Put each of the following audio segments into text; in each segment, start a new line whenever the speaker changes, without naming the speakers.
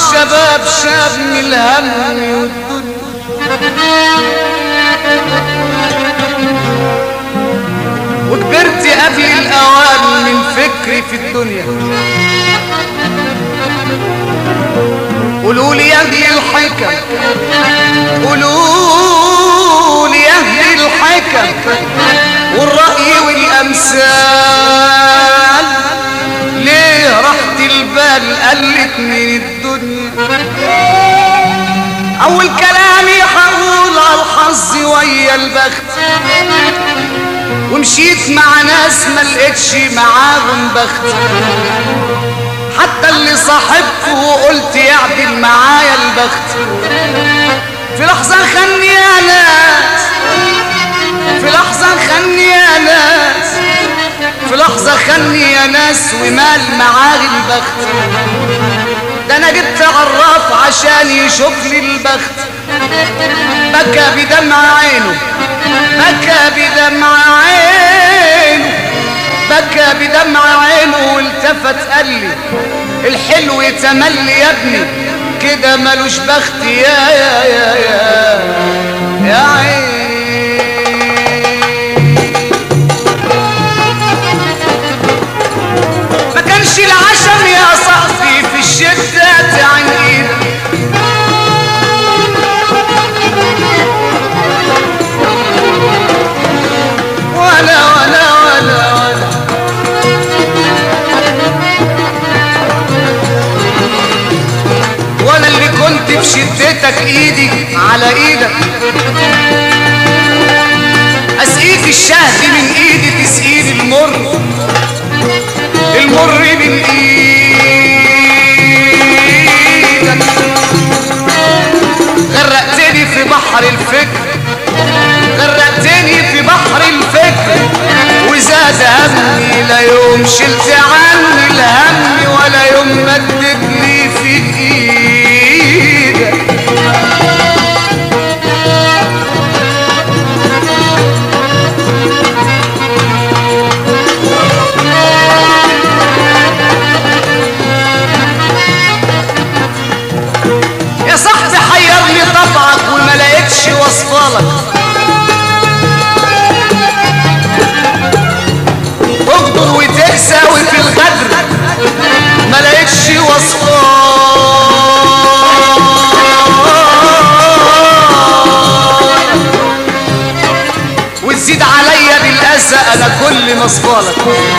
الشباب شاب من الهم والدنيا وكبرت قبل الأوان من فكري في الدنيا قولوا لي يا أهل الحكم قولوا لي يا أهل الحكم والرأي والأمثال ليه راحة البال قلت من الدنيا أول كلامي هقول على الحظ ويا البخت ومشيت مع ناس ما لقيتش معاهم بخت حتى اللي صاحبته وقلت يعدل معايا البخت في لحظة خني يا ناس في لحظة خني يا ناس في لحظة خني يا ناس ومال معاه البخت ده انا جبت عراف عشان يشوف لي البخت بكى بدمع عينه بكى بدمع عينه بكى بدمع عينه والتفت قال لي الحلو يتملي يا ابني كده ملوش بخت يا يا يا يا يا عين ما كانش العشم يا صاحبي في الشدة عن ايدك ولا ولا ولا ولا ولا اللي كنت في شدتك ايدي على ايدك اسقيك الشهد من ايدي تسقيني المر المر من ايدك غرقتني في بحر الفكر غرقتني في بحر الفكر وزاد همي لا يوم شلت عني الهم ولا يوم مدت لي في ايدك يا صاحبي حيرني طبعك وما لقيتش وصفالك اقدر وتقسى وفي الغدر ما لقيتش وصفالك وتزيد عليا بالأسى أنا كل مصفالك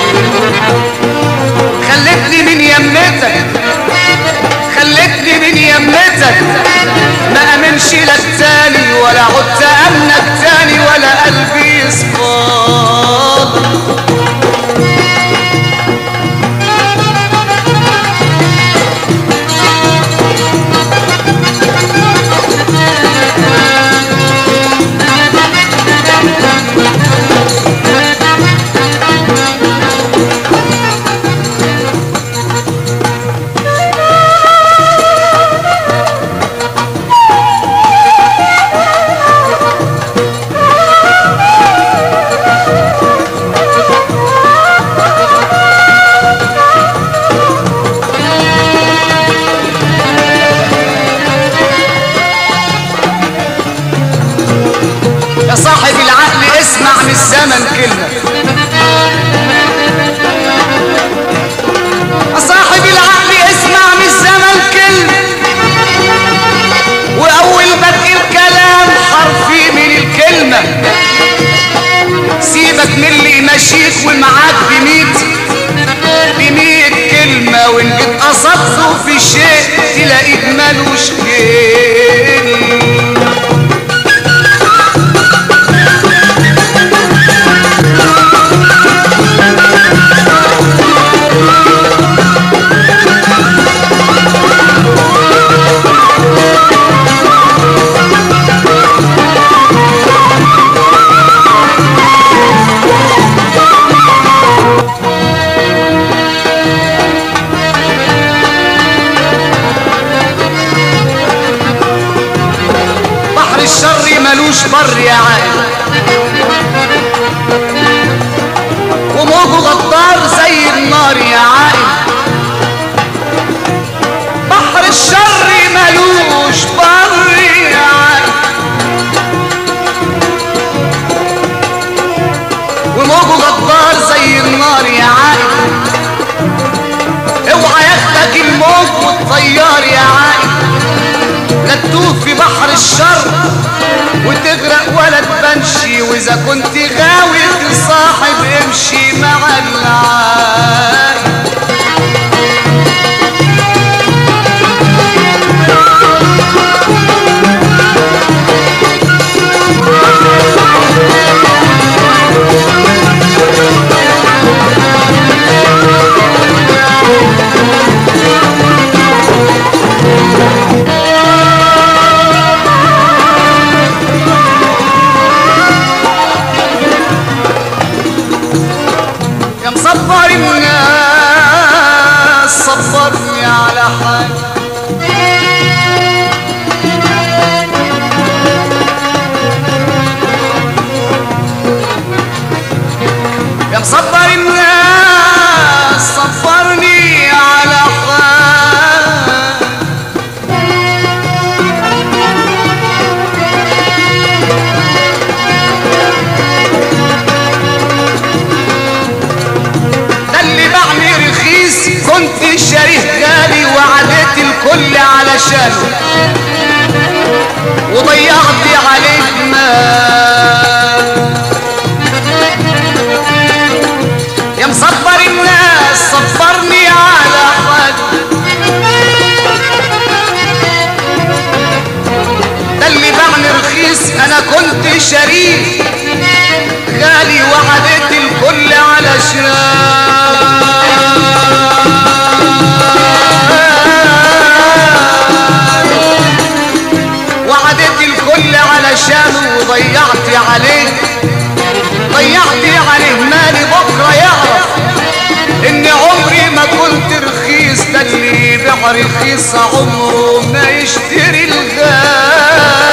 خلتني من يمتك خلتني من يمتك ما امنش لك تاني ولا عدت امنك تاني ولا قلبي يصفاك يا صاحب العقل اسمع من الزمن كلمة يا صاحب العقل اسمع من الزمن كلمة وأول بدء الكلام حرفي من الكلمة سيبك من اللي يمشيك ومعاك بميت بميت كلمة وإن جيت قصدته في شيء تلاقيك ملوش كلمة بحر الشر ملوش بر يا عائل وموجه غدار زي النار يا عائل بحر الشر اذا كنت غاوي تصاحب امشي مع العاي يا مصبر الناس صبرني على حالي يا مصبر الناس صبرني على حالي ده اللي بعمل رخيص كنت شريه غالي وعديت الكل علشانه وضيعت عليك مال يا مصبر الناس صبرني على حد ده اللي بعمل رخيص انا كنت شريف غالي وعدت الكل علشان وعدت الكل علشانه وضيعت عليه ضيعت عليه مالي بكره يعرف ان عمري ما كنت رخيص ده اللي يبيع رخيص عمره ما يشتري الغالي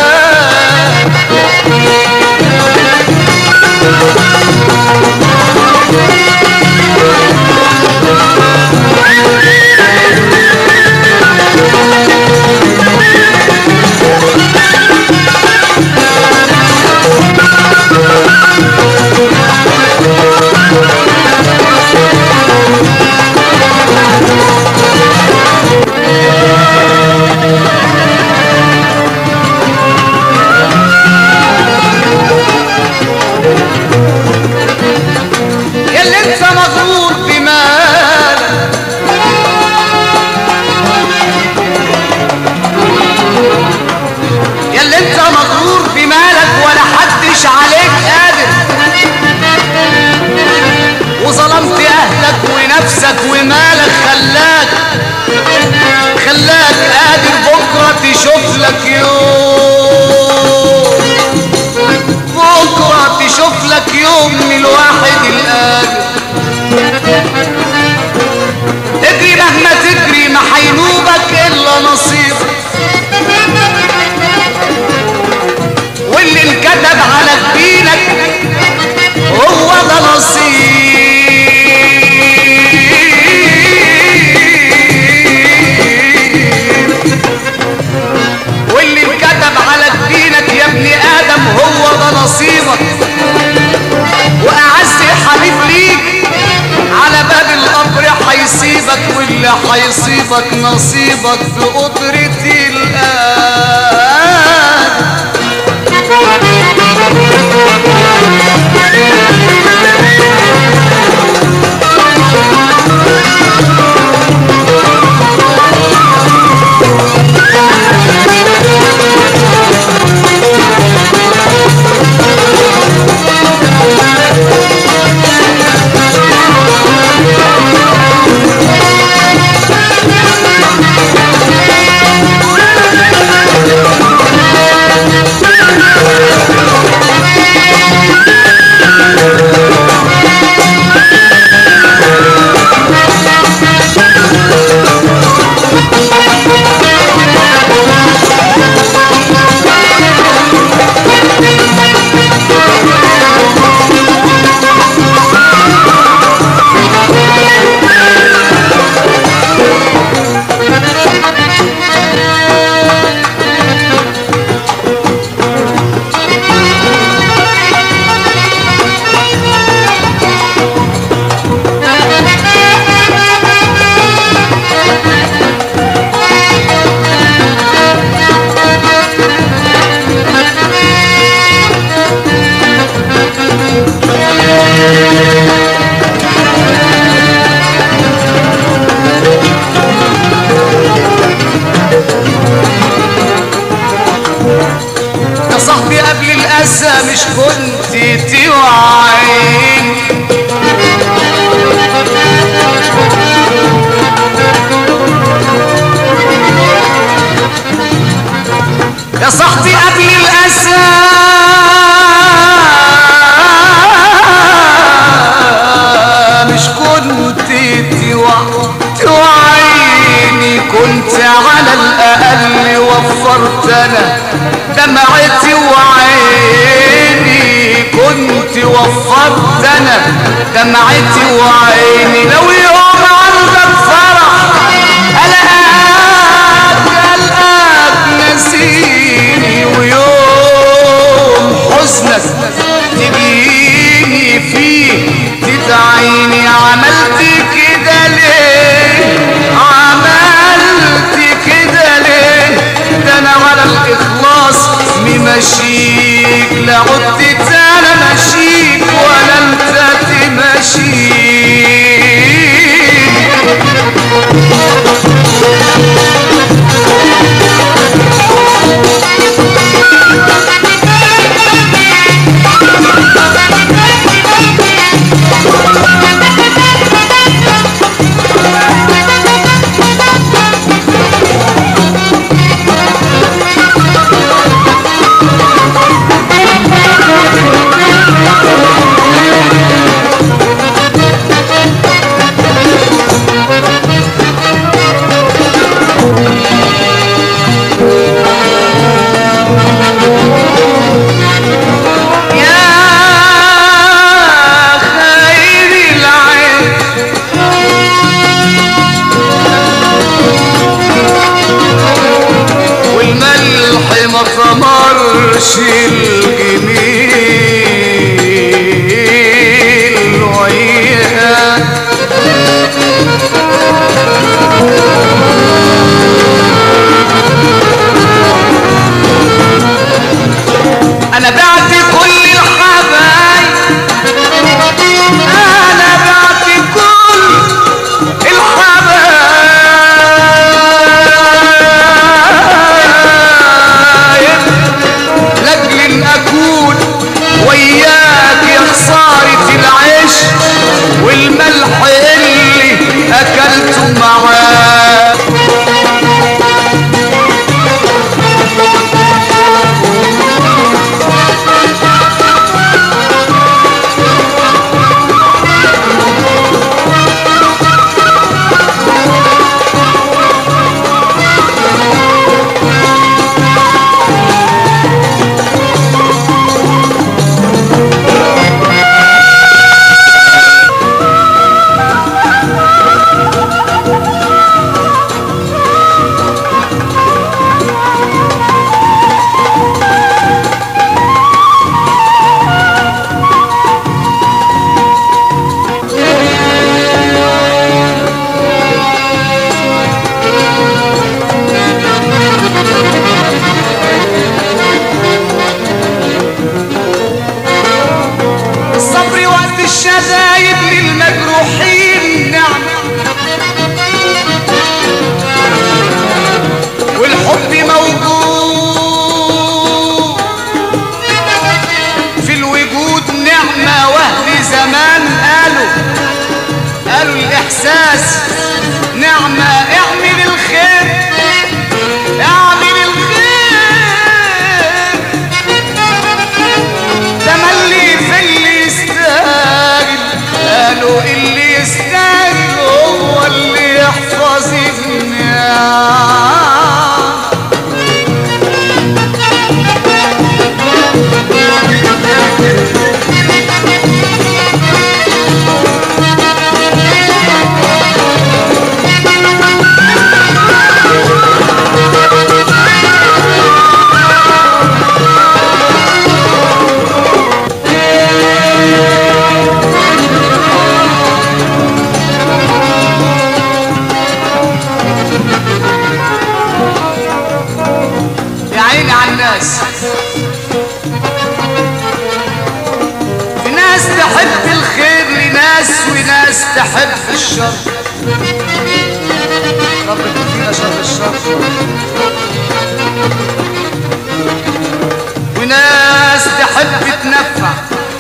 يا اللي انت مغرور بمالك يا اللي انت مغرور بمالك ولا حدش عليك قادر وظلمت اهلك ونفسك ومالك خلاك خلاك قادر بكره تشوف لك يوم بكرة تشوف لك يوم من الواحد القادر اجري مهما تجري ما حينوبك الا نصيبك واللي انكتب على جبينك هو ده نصيب واللي انكتب على جبينك يا ابن ادم هو ده نصيبك واعز حبيب ليك على باب القبر حيسيبك واللي حيصيبك نصيبك في قدرة الآن عني كنت على الأقل وفرت أنا دمعتي وعيني كنت وفرت أنا دمعتي وعيني لو يوم عندك فرح ألقاك ألقاك نسيني ويوم حزنك تجيني فيه تدعيني عملت كده ليه عملت كده ليه ده انا على الاخلاص ممشيك لا عدت انا ماشيك ولا انت تمشيك يا خير العين والملح ما ثمرش الجميل وياه انا بعت كل الحبايب انا بعت كل الحبايب لاجل ان اكون وياك يا خسارة العيش والملح اللي اكلته معاك الصبر وقت الشدايد للمجروحين نعم والحب موجود في الوجود نعمة وهل زمان قالوا قالوا الإحساس نعمة اعمل الخير اعمل الخير تملي في اللي يستاهل قالوا اللي يستاهل هو اللي يحفظ النعم يا عيني على الناس في ناس تحب الخير لناس وناس تحب الشر رب فينا شر الشر وناس تحب تنفع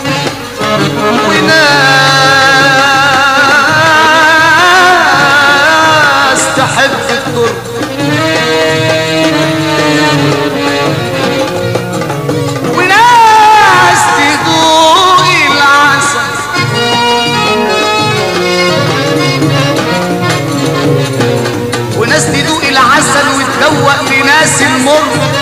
وناس تحب تضر وناس تذوق العسل وناس تدوق تسوق لناس المر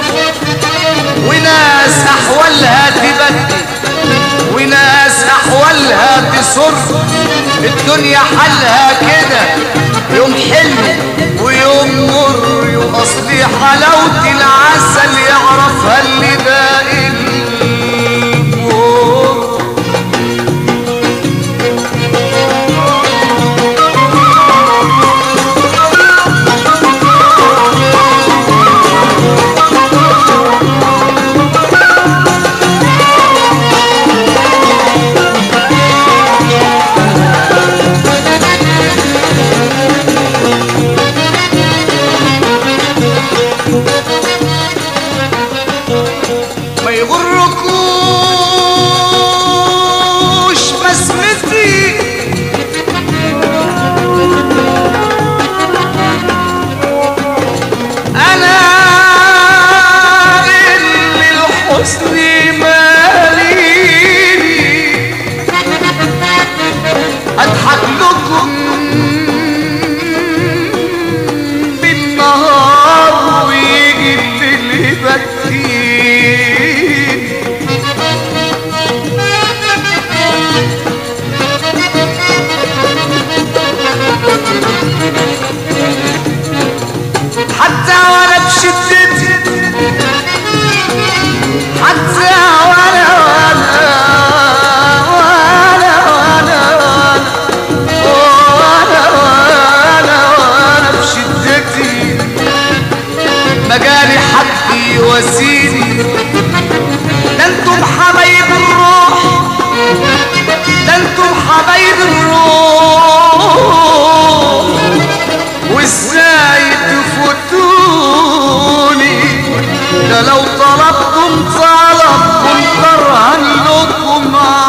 وناس احوالها تبكي وناس احوالها تسر الدنيا حالها كده يوم حلو ويوم مر واصلي حلاوة العسل يعرفها اللي باقي المر ما يغركوش بسمتي انا اللي الحسن ماليني اضحك لكم بالنهار ويجي الليل يبكيني حتى وانا بشدتي حتى وانا وانا وانا وانا وانا وانا وانا بشدتي ما جالي حد يواسيني ده انتم حبايب الروح ده انتم حبايب الروح وازاي تفوتوني ده لو طلبتم طلب كنت ارهن لكم